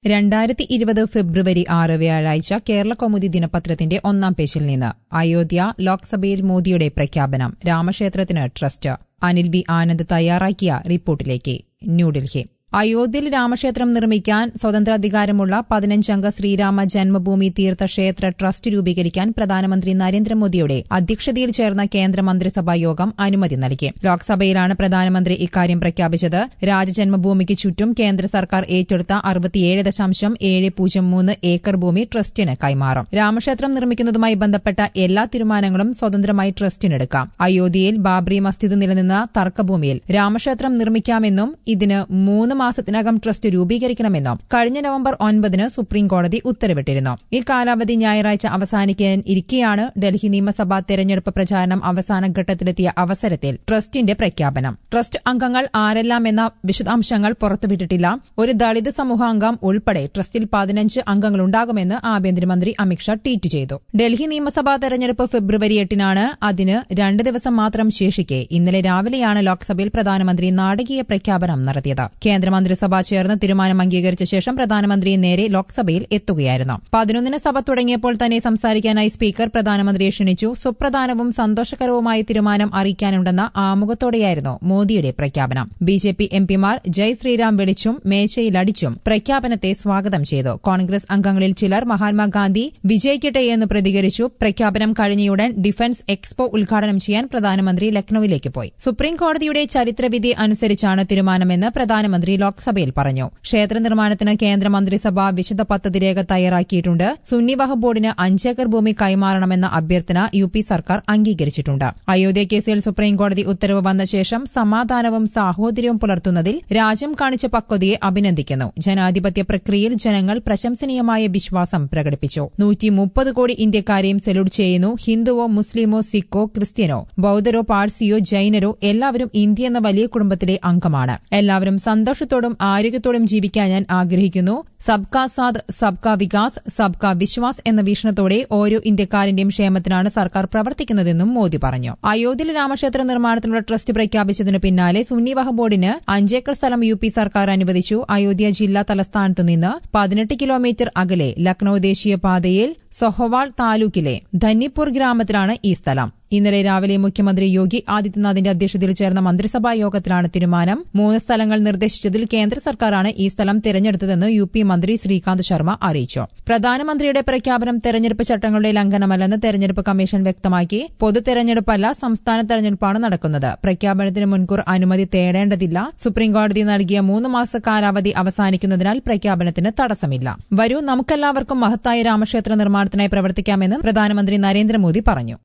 രണ്ടായിരത്തി ഇരുപത് ഫെബ്രുവരി ആറ് വ്യാഴാഴ്ച കേരള കൗമുദി ദിനപത്രത്തിന്റെ ഒന്നാം പേജിൽ നിന്ന് അയോധ്യ ലോക്സഭയിൽ മോദിയുടെ പ്രഖ്യാപനം രാമക്ഷേത്രത്തിന് ട്രസ്റ്റ് അനിൽ വി ആനന്ദ് തയ്യാറാക്കിയ റിപ്പോർട്ടിലേക്ക് ന്യൂഡൽഹി അയോധ്യയിൽ രാമക്ഷേത്രം നിർമ്മിക്കാൻ സ്വതന്ത്രാധികാരമുള്ള പതിനഞ്ചംഗ ശ്രീരാമ ജന്മഭൂമി തീർത്ഥക്ഷേത്ര ട്രസ്റ്റ് രൂപീകരിക്കാൻ പ്രധാനമന്ത്രി നരേന്ദ്രമോദിയുടെ അധ്യക്ഷതയിൽ ചേർന്ന കേന്ദ്ര മന്ത്രിസഭാ യോഗം അനുമതി നൽകി ലോക്സഭയിലാണ് പ്രധാനമന്ത്രി ഇക്കാര്യം പ്രഖ്യാപിച്ചത് രാജജന്മഭൂമിക്ക് ചുറ്റും കേന്ദ്ര സർക്കാർ ഏറ്റെടുത്ത അറുപത്തിയേഴ് ദശാംശം ഏഴ് പൂജ്യം മൂന്ന് ഏക്കർ ഭൂമി ട്രസ്റ്റിന് കൈമാറും രാമക്ഷേത്രം നിർമ്മിക്കുന്നതുമായി ബന്ധപ്പെട്ട എല്ലാ തീരുമാനങ്ങളും സ്വതന്ത്രമായി ട്രസ്റ്റിനെടുക്കാം അയോധ്യയിൽ ബാബ്രി മസ്ജിദ് നിലനിന്ന തർക്കഭൂമിയിൽ രാമക്ഷേത്രം നിർമ്മിക്കാമെന്നും ഇതിന് മൂന്ന് മാസത്തിനകം ട്രസ്റ്റ് രൂപീകരിക്കണമെന്നും കഴിഞ്ഞ നവംബർ ഒൻപതിന് സുപ്രീം കോടതി ഉത്തരവിട്ടിരുന്നു ഈ കാലാവധി ഞായറാഴ്ച അവസാനിക്കാൻ ഇരിക്കെയാണ് ഡൽഹി നിയമസഭാ തെരഞ്ഞെടുപ്പ് പ്രചാരണം അവസാന ഘട്ടത്തിലെത്തിയ അവസരത്തിൽ ട്രസ്റ്റിന്റെ പ്രഖ്യാപനം ട്രസ്റ്റ് അംഗങ്ങൾ ആരെല്ലാം എന്ന വിശദാംശങ്ങൾ പുറത്തുവിട്ടിട്ടില്ല ഒരു ദളിത് സമൂഹാംഗം ഉൾപ്പെടെ ട്രസ്റ്റിൽ പതിനഞ്ച് അംഗങ്ങളുണ്ടാകുമെന്ന് ആഭ്യന്തരമന്ത്രി അമിത്ഷാ ട്വീറ്റ് ചെയ്തു ഡൽഹി നിയമസഭാ തെരഞ്ഞെടുപ്പ് ഫെബ്രുവരി എട്ടിനാണ് അതിന് രണ്ട് ദിവസം മാത്രം ശേഷിക്കെ ഇന്നലെ രാവിലെയാണ് ലോക്സഭയിൽ പ്രധാനമന്ത്രി നാടകീയ പ്രഖ്യാപനം നടത്തിയത് കേന്ദ്രമന്ത്രിസഭ ചേർന്ന് തീരുമാനം അംഗീകരിച്ച ശേഷം പ്രധാനമന്ത്രി നേരെ ലോക്സഭയിൽ എത്തുകയായിരുന്നു പതിനൊന്നിന് സഭ തുടങ്ങിയപ്പോൾ തന്നെ സംസാരിക്കാനായി സ്പീക്കർ പ്രധാനമന്ത്രിയെ ക്ഷണിച്ചു സുപ്രധാനവും സന്തോഷകരവുമായ തീരുമാനം അറിയിക്കാനുണ്ടെന്ന ആമുഖത്തോടെയായിരുന്നു മോദിയുടെ പ്രഖ്യാപനം ബി ജെ പി എംപിമാർ ജയ് ശ്രീറാം വിളിച്ചും മേശയിലടിച്ചും പ്രഖ്യാപനത്തെ സ്വാഗതം ചെയ്തു കോൺഗ്രസ് അംഗങ്ങളിൽ ചിലർ മഹാത്മാഗാന്ധി വിജയിക്കട്ടെ എന്ന് പ്രതികരിച്ചു പ്രഖ്യാപനം കഴിഞ്ഞയുടൻ ഡിഫൻസ് എക്സ്പോ ഉദ്ഘാടനം ചെയ്യാൻ പ്രധാനമന്ത്രി ലക്നൌവിലേക്ക് പോയി സുപ്രീം കോടതിയുടെ ചരിത്രവിധി അനുസരിച്ചാണ് തീരുമാനമെന്ന് പ്രധാനമന്ത്രി ലോക്സഭയിൽ പറഞ്ഞു ക്ഷേത്ര നിർമ്മാണത്തിന് കേന്ദ്ര മന്ത്രിസഭ വിശദ പദ്ധതി രേഖ തയ്യാറാക്കിയിട്ടുണ്ട് സുന്നി വഖഫ് ബോർഡിന് അഞ്ചേക്കർ ഭൂമി കൈമാറണമെന്ന അഭ്യർത്ഥന യു പി സർക്കാർ അംഗീകരിച്ചിട്ടുണ്ട് അയോധ്യ കേസിൽ സുപ്രീംകോടതി ഉത്തരവ് വന്ന ശേഷം സമാധാനവും സാഹോദര്യവും പുലർത്തുന്നതിൽ രാജ്യം കാണിച്ച പക്വതയെ അഭിനന്ദിക്കുന്നു ജനാധിപത്യ പ്രക്രിയയിൽ ജനങ്ങൾ പ്രശംസനീയമായ വിശ്വാസം പ്രകടിപ്പിച്ചു നൂറ്റി മുപ്പത് കോടി ഇന്ത്യക്കാരെയും സല്യൂട്ട് ചെയ്യുന്നു ഹിന്ദുവോ മുസ്ലിമോ സിഖോ ക്രിസ്ത്യനോ ബൌദ്ധരോ പാഴ്സിയോ ജൈനരോ എല്ലാവരും ഇന്ത്യ എന്ന വലിയ കുടുംബത്തിലെ അംഗമാണ് എല്ലാവരും സന്തോഷത്തോടും ആരോഗ്യത്തോടും ജീവിക്കാൻ ഞാൻ ആഗ്രഹിക്കുന്നു സബ്കാ സാത് സബ്കാ വികാസ് സബ്കാ വിശ്വാസ് എന്ന വീക്ഷണത്തോടെ ഓരോ ഇന്ത്യക്കാരന്റെയും ക്ഷേമത്തിനാണ് സർക്കാർ പ്രവർത്തിക്കുന്നതെന്നും മോദി പറഞ്ഞു അയോധ്യയിൽ രാമക്ഷേത്ര നിർമ്മാണത്തിനുള്ള ട്രസ്റ്റ് പ്രഖ്യാപിച്ചതിനു പിന്നാലെ സുന്നി വഖഫ് ബോർഡിന് അഞ്ചേക്കർ സ്ഥലം യു പി സർക്കാർ അനുവദിച്ചു അയോധ്യ ജില്ലാ തലസ്ഥാനത്തു നിന്ന് പതിനെട്ട് കിലോമീറ്റർ അകലെ ലക്നൌ ദേശീയപാതയിൽ സൊഹവാൾ താലൂക്കിലെ ധന്നിപ്പൂർ ഗ്രാമത്തിലാണ് ഈ സ്ഥലം ഇന്നലെ രാവിലെ മുഖ്യമന്ത്രി യോഗി ആദിത്യനാഥിന്റെ അധ്യക്ഷതയിൽ ചേർന്ന മന്ത്രിസഭാ യോഗത്തിലാണ് തീരുമാനം മൂന്ന് സ്ഥലങ്ങൾ നിർദ്ദേശിച്ചതിൽ കേന്ദ്ര സർക്കാരാണ് ഈ സ്ഥലം തിരഞ്ഞെടുത്തതെന്ന് യു പി മന്ത്രി ശ്രീകാന്ത് ശർമ്മ അറിയിച്ചു പ്രധാനമന്ത്രിയുടെ പ്രഖ്യാപനം തെരഞ്ഞെടുപ്പ് ചട്ടങ്ങളുടെ ലംഘനമല്ലെന്ന് തെരഞ്ഞെടുപ്പ് കമ്മീഷൻ വ്യക്തമാക്കി പൊതു തെരഞ്ഞെടുപ്പല്ല സംസ്ഥാന തെരഞ്ഞെടുപ്പാണ് നടക്കുന്നത് പ്രഖ്യാപനത്തിന് മുൻകൂർ അനുമതി തേടേണ്ടതില്ല സുപ്രീംകോടതി നൽകിയ മൂന്ന് മാസ കാലാവധി അവസാനിക്കുന്നതിനാൽ പ്രഖ്യാപനത്തിന് തടസ്സമില്ല വരൂ നമുക്കെല്ലാവർക്കും മഹത്തായ രാമക്ഷേത്ര നിർമ്മാണത്തിനായി പ്രവർത്തിക്കാമെന്നും പ്രധാനമന്ത്രി നരേന്ദ്രമോദി പറഞ്ഞു